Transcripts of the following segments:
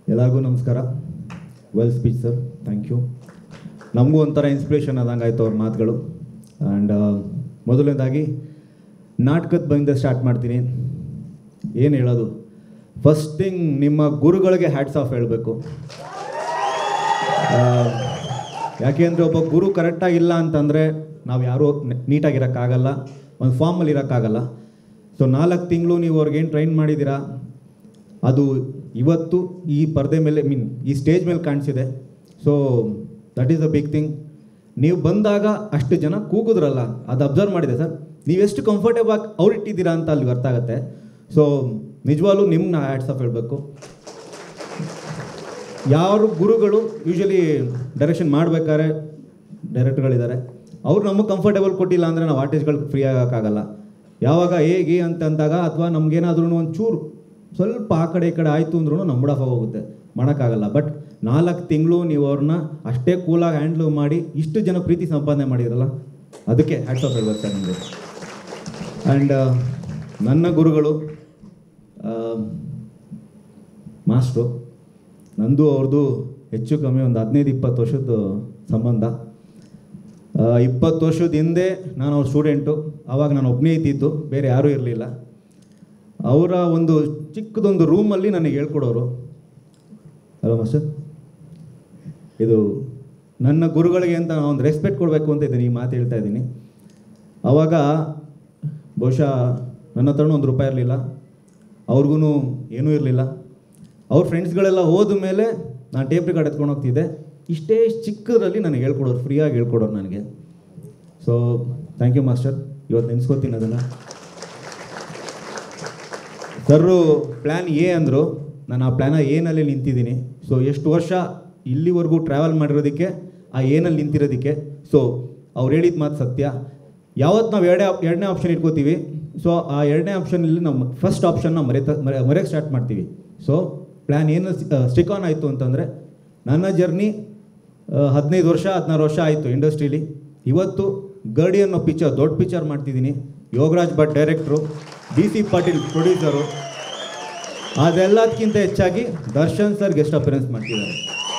ಎಲ್ಲರಿಗೂ ನಮಸ್ಕಾರ well speech sir thank you ನಮಗೂ ಒಂಥರ ಇನ್ಸ್ಪಿರೇಷನ್ ಆದಂಗೆ ಆಯಿತು ಅವ್ರ ಮಾತುಗಳು ಆ್ಯಂಡ್ ಮೊದಲನೇದಾಗಿ ನಾಟಕದ ಬಂದ ಸ್ಟಾರ್ಟ್ ಮಾಡ್ತೀನಿ ಏನು ಹೇಳೋದು ಫಸ್ಟ್ ಥಿಂಗ್ ನಿಮ್ಮ ಗುರುಗಳಿಗೆ ಹ್ಯಾಟ್ಸ್ ಆಫ್ ಹೇಳಬೇಕು ಯಾಕೆ ಅಂದರೆ ಒಬ್ಬ ಗುರು ಕರೆಕ್ಟಾಗಿಲ್ಲ ಅಂತಂದರೆ ನಾವು ಯಾರೂ ನೀಟಾಗಿರೋಕ್ಕಾಗಲ್ಲ ಒಂದು ಫಾರ್ಮಲ್ಲಿ ಇರೋಕ್ಕಾಗಲ್ಲ ಸೊ ನಾಲ್ಕು ತಿಂಗಳು ನೀವು ಅವ್ರಿಗೇನು ಟ್ರೈನ್ ಮಾಡಿದ್ದೀರಾ ಅದು ಇವತ್ತು ಈ ಪರದೆ ಮೇಲೆ ಮೀನ್ ಈ ಸ್ಟೇಜ್ ಮೇಲೆ ಕಾಣಿಸಿದೆ so that is a big thing ನೀವು ಬಂದಾಗ ಅಷ್ಟು ಜನ ಕೂಗಿದ್ರಲ್ಲ ಅದು ಅಬ್ಸರ್ವ್ ಮಾಡಿದೆ ಸರ್ ನೀವೆಷ್ಟು ಕಂಫರ್ಟೇಬಲ್ ಆಗಿ ಅವ್ರು ಇಟ್ಟಿದ್ದೀರಾ ಅಂತ ಅಲ್ಲಿ ಅರ್ಥ ಆಗುತ್ತೆ ಸೊ ನಿಜವಾಗ್ಲೂ ನಿಮ್ಮನ್ನ ಹ್ಯಾಟ್ಸ್ ಆಫ್ ಹೇಳಬೇಕು ಯಾರು ಗುರುಗಳು ಯೂಶಲಿ ಡೈರೆಕ್ಷನ್ ಮಾಡ್ಬೇಕಾದ್ರೆ ಡೈರೆಕ್ಟರ್ಗಳಿದ್ದಾರೆ ಅವ್ರು ನಮಗೆ ಕಂಫರ್ಟೇಬಲ್ ಕೊಟ್ಟಿಲ್ಲ ಅಂದರೆ ನಾವು ಆರ್ಟಿಸ್ಟ್ಗಳು ಫ್ರೀ ಆಗೋಕ್ಕಾಗಲ್ಲ ಯಾವಾಗ ಹೇಗೆ ಅಂತ ಅಂದಾಗ ಅಥವಾ ನಮಗೇನಾದ್ರೂ ಒಂದು ಚೂರು ಸ್ವಲ್ಪ ಆ ಕಡೆ ಈ ಕಡೆ ಆಯಿತು ಅಂದ್ರೂ ನಮ್ಮ ಆಫ್ ಹೋಗುತ್ತೆ ಮಾಡೋಕ್ಕಾಗಲ್ಲ ಬಟ್ ನಾಲ್ಕು ತಿಂಗಳು ನೀವು ಅವ್ರನ್ನ ಅಷ್ಟೇ ಕೂಲಾಗಿ ಹ್ಯಾಂಡ್ಲ್ ಮಾಡಿ ಇಷ್ಟು ಜನ ಪ್ರೀತಿ ಸಂಪಾದನೆ ಮಾಡಿದ್ರಲ್ಲ ಅದಕ್ಕೆ ಹ್ಯಾಟ್ಸ್ ಆಫ್ ಹೇಳ್ಬೇಕು ಸರ್ ನಿಮಗೆ ಆ್ಯಂಡ್ ನನ್ನ ಗುರುಗಳು ಮಾಸ್ಟ್ರು ನಂದು ಅವ್ರದ್ದು ಹೆಚ್ಚು ಕಮ್ಮಿ ಒಂದು ಹದಿನೈದು ಇಪ್ಪತ್ತು ವರ್ಷದ ಸಂಬಂಧ ಇಪ್ಪತ್ತು ವರ್ಷದ ಹಿಂದೆ ನಾನು ಅವ್ರ ಸ್ಟೂಡೆಂಟು ಆವಾಗ ನಾನು ಒಬ್ಬನೇ ಇದ್ದಿದ್ದು ಬೇರೆ ಯಾರೂ ಇರಲಿಲ್ಲ ಅವರ ಒಂದು ಚಿಕ್ಕದೊಂದು ರೂಮಲ್ಲಿ ನನಗೆ ಹೇಳ್ಕೊಡೋರು ಅಲ್ವಾ ಮಾಸ್ಟರ್ ಇದು ನನ್ನ ಗುರುಗಳಿಗೆ ಅಂತ ನಾನು ಒಂದು ರೆಸ್ಪೆಕ್ಟ್ ಕೊಡಬೇಕು ಅಂತ ಇದ್ದೀನಿ ಈ ಮಾತು ಹೇಳ್ತಾ ಇದ್ದೀನಿ ಆವಾಗ ಬಹುಶಃ ನನ್ನ ಹತ್ರನೂ ಒಂದು ರೂಪಾಯಿ ಇರಲಿಲ್ಲ ಅವ್ರಿಗೂ ಏನೂ ಇರಲಿಲ್ಲ ಅವ್ರ ಫ್ರೆಂಡ್ಸ್ಗಳೆಲ್ಲ ಹೋದ ಮೇಲೆ ನಾನು ಟೇಪ್ ರೆಕಾರ್ಡ್ ಎತ್ಕೊಂಡು ಹೋಗ್ತಿದ್ದೆ ಇಷ್ಟೇ ಚಿಕ್ಕದ್ರಲ್ಲಿ ನನಗೆ ಹೇಳ್ಕೊಡೋರು ಫ್ರೀಯಾಗಿ ಹೇಳ್ಕೊಡೋರು ನನಗೆ ಸೊ ಥ್ಯಾಂಕ್ ಯು ಮಾಸ್ಟರ್ ಇವತ್ತು ನೆನೆಸ್ಕೋತೀನಿ ಅದನ್ನು ಸರ್ರು ಪ್ಲ್ಯಾನ್ ಎ ಅಂದರು ನಾನು ಆ ಪ್ಲ್ಯಾನ ಏನಲ್ಲಿ ನಿಂತಿದ್ದೀನಿ ಸೊ ಎಷ್ಟು ವರ್ಷ ಇಲ್ಲಿವರೆಗೂ ಟ್ರಾವೆಲ್ ಮಾಡಿರೋದಕ್ಕೆ ಆ ಏನಲ್ಲಿ ನಿಂತಿರೋದಕ್ಕೆ ಸೊ ಅವ್ರು ಹೇಳಿದ ಮಾತು ಸತ್ಯ ಯಾವತ್ತು ನಾವು ಎರಡೇ ಎರಡನೇ ಆಪ್ಷನ್ ಇಟ್ಕೋತೀವಿ ಸೊ ಆ ಎರಡನೇ ಆಪ್ಷನಲ್ಲಿ ನಾವು ಫಸ್ಟ್ ಆಪ್ಷನ್ನ ಮರೆತ ಮರೆ ಮರೆಯೋಕ್ಕೆ ಸ್ಟಾರ್ಟ್ ಮಾಡ್ತೀವಿ ಸೊ ಪ್ಲ್ಯಾನ್ ಏನು ಸ್ಟಿಕ್ ಆನ್ ಆಯಿತು ಅಂತಂದರೆ ನನ್ನ ಜರ್ನಿ ಹದಿನೈದು ವರ್ಷ ಹದಿನಾರು ವರ್ಷ ಆಯಿತು ಇಂಡಸ್ಟ್ರೀಲಿ ಇವತ್ತು ಗರ್ಡಿ ಅನ್ನೋ ಪಿಕ್ಚರ್ ದೊಡ್ಡ ಪಿಕ್ಚರ್ ಮಾಡ್ತಿದ್ದೀನಿ Yogaraj Bhat director D C Patil producer ಅದೆಲ್ಲದಕ್ಕಿಂತ ಹೆಚ್ಚಾಗಿ ದರ್ಶನ್ ಸರ್ ಗೆಸ್ಟ್ ಅಪಿಯರೆನ್ಸ್ ಮಾಡ್ತಿದ್ದಾರೆ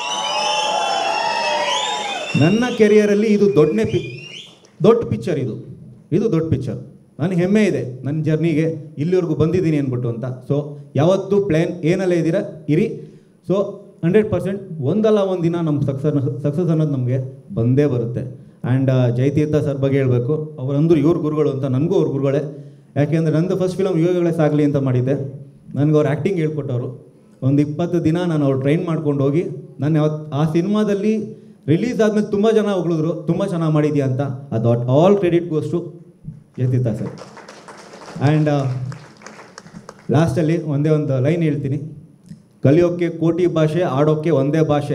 ನನ್ನ ಕೆರಿಯರಲ್ಲಿ ಇದು ದೊಡ್ಡನೇ ಪಿ ದೊಡ್ಡ ಪಿಕ್ಚರ್ ಇದು ಇದು ದೊಡ್ಡ ಪಿಕ್ಚರ್ ನನಗೆ ಹೆಮ್ಮೆ ಇದೆ ನನ್ನ ಜರ್ನಿಗೆ ಇಲ್ಲಿವರೆಗೂ ಬಂದಿದ್ದೀನಿ ಅಂದ್ಬಿಟ್ಟು ಅಂತ ಸೊ ಯಾವತ್ತೂ ಪ್ಲ್ಯಾನ್ ಏನಲ್ಲೇ ಇದ್ದೀರಾ ಇರಿ ಸೊ ಹಂಡ್ರೆಡ್ ಪರ್ಸೆಂಟ್ ಒಂದಲ್ಲ ಒಂದು ದಿನ ನಮ್ಮ ಸಕ್ಸಸ್ ಸಕ್ಸಸ್ ಅನ್ನೋದು ನಮಗೆ ಬಂದೇ ಬರುತ್ತೆ ಆ್ಯಂಡ್ ಜಯತೀರ್ಥ ಸರ್ ಬಗ್ಗೆ ಹೇಳಬೇಕು ಅವರಂದ್ರು ಇವ್ರ ಗುರುಗಳು ಅಂತ ನನಗೂ ಅವ್ರ ಗುರುಗಳೇ ಯಾಕೆಂದರೆ ನಂದು ಫಸ್ಟ್ ಫಿಲಮ್ ಯೋಗಗಳೇ ಸಾಗಲಿ ಅಂತ ಮಾಡಿದ್ದೆ ನನಗೆ ಅವ್ರು ಆ್ಯಕ್ಟಿಂಗ್ ಹೇಳ್ಕೊಟ್ಟವರು ಒಂದು ಇಪ್ಪತ್ತು ದಿನ ನಾನು ಅವ್ರು ಟ್ರೈನ್ ಮಾಡ್ಕೊಂಡು ಹೋಗಿ ನಾನು ಯಾವತ್ತು ಆ ಸಿನಿಮಾದಲ್ಲಿ ರಿಲೀಸ್ ಆದಮೇಲೆ ತುಂಬ ಜನ ಹೊಗಳಿದ್ರು ತುಂಬ ಚೆನ್ನಾಗಿ ಮಾಡಿದ್ಯಾ ಅಂತ ಅದು all credit goes to Jayatheertha sir and ಲಾಸ್ಟಲ್ಲಿ ಒಂದೇ ಒಂದು ಲೈನ್ ಹೇಳ್ತೀನಿ ಕಲಿಯೋಕ್ಕೆ ಕೋಟಿ ಭಾಷೆ ಆಡೋಕ್ಕೆ ಒಂದೇ ಭಾಷೆ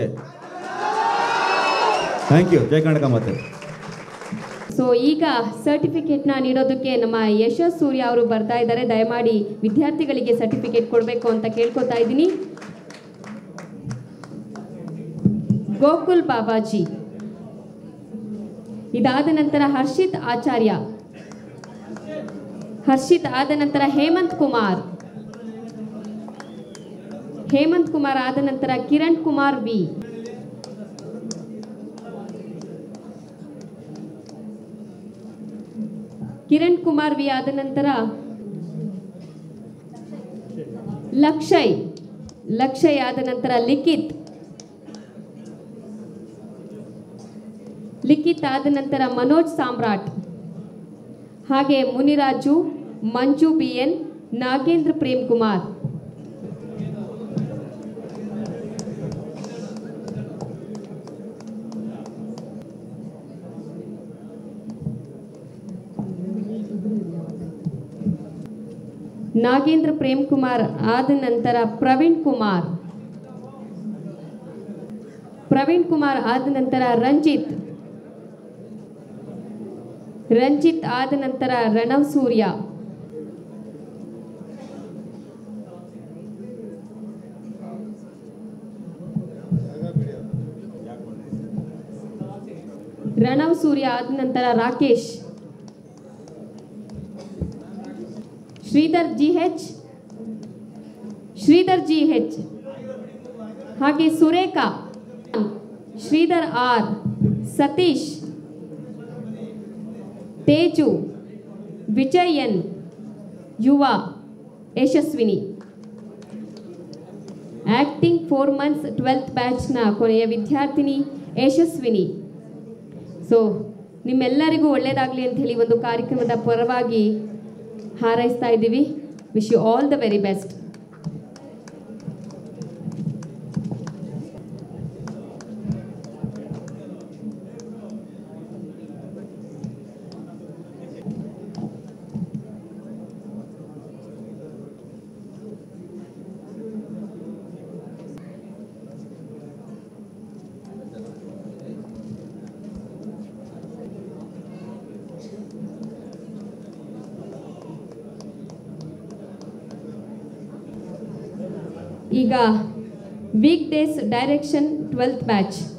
ಥ್ಯಾಂಕ್ ಯು ಜಯ ಕರ್ನಾಟಕ ಮತ್ತೆ ಸೊ ಈಗ ಸರ್ಟಿಫಿಕೇಟ್ನ ನೀಡೋದಕ್ಕೆ ನಮ್ಮ ಯಶಸ್ ಸೂರ್ಯ ಅವರು ಬರ್ತಾ ಇದ್ದಾರೆ ದಯಮಾಡಿ ವಿದ್ಯಾರ್ಥಿಗಳಿಗೆ ಸರ್ಟಿಫಿಕೇಟ್ ಕೊಡಬೇಕು ಅಂತ ಕೇಳ್ಕೊತಾ ಇದ್ದೀನಿ ಗೋಕುಲ್ ಬಾಬಾಜಿ ಇದಾದ ನಂತರ ಹರ್ಷಿತ್ ಆಚಾರ್ಯ ಹರ್ಷಿತ್ ಆದ ನಂತರ ಹೇಮಂತ್ ಕುಮಾರ್ ಹೇಮಂತ್ ಕುಮಾರ್ ಆದ ನಂತರ ಕಿರಣ್ ಕುಮಾರ್ ವಿ ಕಿರಣ್ ಕುಮಾರ್ ವಿ ಆದ ನಂತರ ಲಕ್ಷಯ್ ಲಕ್ಷಯ್ ಆದ ನಂತರ ಲಿಖಿತ್ ಲಿಖಿತ್ ಆದ ನಂತರ ಮನೋಜ್ ಸಾಮ್ರಾಟ್ ಹಾಗೆ ಮುನಿರಾಜು ಮಂಜು ಬಿ ಎನ್ ನಾಗೇಂದ್ರ ಪ್ರೇಮ್ ಕುಮಾರ್ ನಾಗೇಂದ್ರ ಪ್ರೇಮ್ ಕುಮಾರ್ ಆದ ನಂತರ ಪ್ರವೀಣ್ ಕುಮಾರ್ ಪ್ರವೀಣ್ ಕುಮಾರ್ ಆದ ನಂತರ ರಂಜಿತ್ ರಂಜಿತ್ ಆದ ನಂತರ ರಣವ್ ಸೂರ್ಯ ರಣವ್ ಸೂರ್ಯ ಆದ ನಂತರ Rakesh Shridhar G H Shridhar G H ಹಾಗೆ Surekha Shridhar R Satish Teju Vijay N Yuva Yashaswini acting four months twelfth ಬ್ಯಾಚ್ನ ಕೊನೆಯ ವಿದ್ಯಾರ್ಥಿನಿ ಯಶಸ್ವಿನಿ ಸೊ ನಿಮ್ಮೆಲ್ಲರಿಗೂ ಒಳ್ಳೆಯದಾಗಲಿ ಅಂತ ಹೇಳಿ ಒಂದು ಕಾರ್ಯಕ್ರಮದ ಪರವಾಗಿ ಹಾರೈಸ್ತಾ ಇದ್ದೀವಿ wish you all the very best ಈಗ weekdays direction twelfth batch